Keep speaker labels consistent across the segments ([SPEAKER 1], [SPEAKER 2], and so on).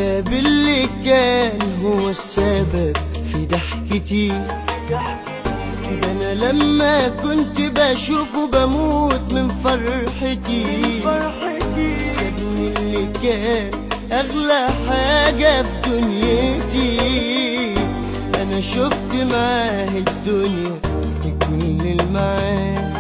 [SPEAKER 1] غاب اللي كان هو السبب في ضحكتي ده انا لما كنت بشوفه بموت من فرحتي سابني اللي كان اغلى حاجة في دنيتي انا شفت معاه الدنيا بكل المعاه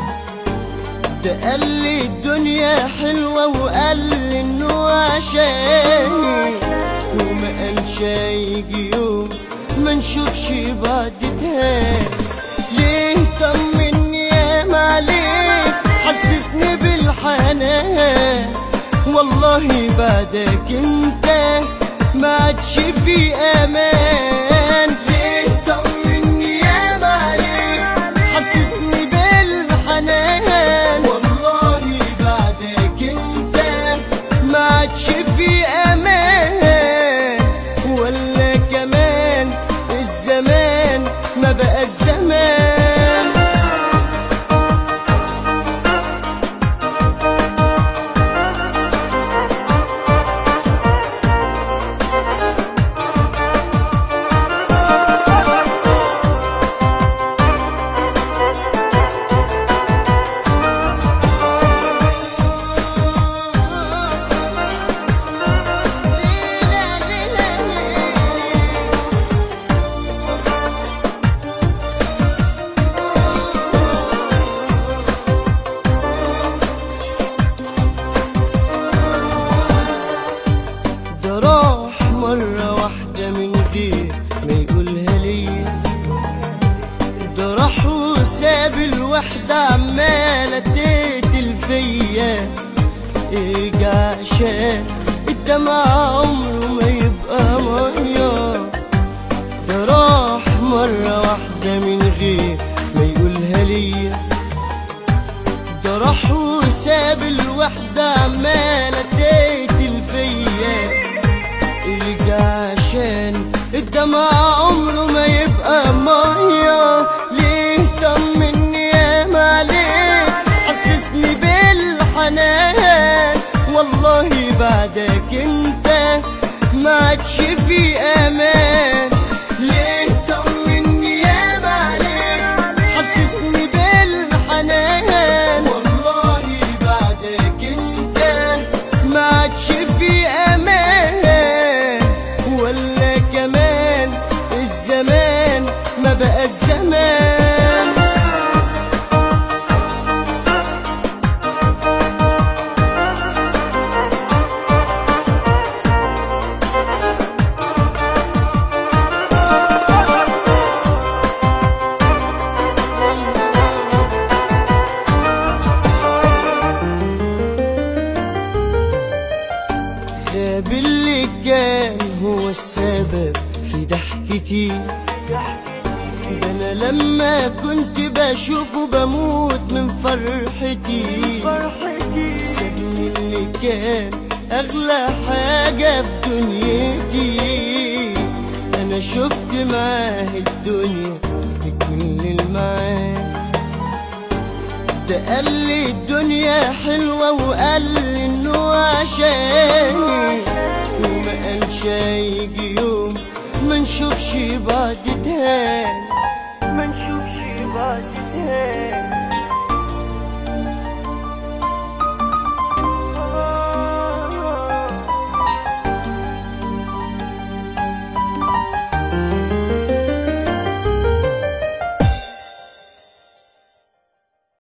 [SPEAKER 1] ده قال لي الدنيا حلوة وقال لي انه عشاني وما قالش هيجي يوم ما نشوفش بعض تاني ليه طمني يا معليك حسسني بالحنان والله بعدك انت ما عادش في امان ليه طمني يا معليك حسسني بالحنان والله بعدك انت ما عادش في امان ولا كمان الزمان ما بقى الزمان ده راح مرة واحدة من غير ما يقولها ليا ده راح وساب الوحدة عمالة تقتل فيا ارجع عشان الدمع عمره ما يبقى مية ده راح مرة واحدة من غير ما يقولها ليا ده راح وساب الوحدة عمالة تقتل فيا ارجع عشان الدمع عمره ما يبقى مية ليه طمني يا معليك حسسني بالحنان والله بعدك انت ما عادش في امان ليه طمني يا معليك حسسني بالحنان والله بعدك انت ما عادش في امان ولا كمان الزمان ما بقى الزمان غاب اللي كان هو السبب في ضحكتي ده انا لما كنت بشوفه بموت من فرحتي سابني اللي كان اغلى حاجة في دنيتي انا شفت معاه الدنيا بكل المعاه ده قال لي الدنيا حلوة وقال لي انه عشاني وما قالش هيجي يوم ما نشوفش بعض تاني ما نشوفش بعض تاني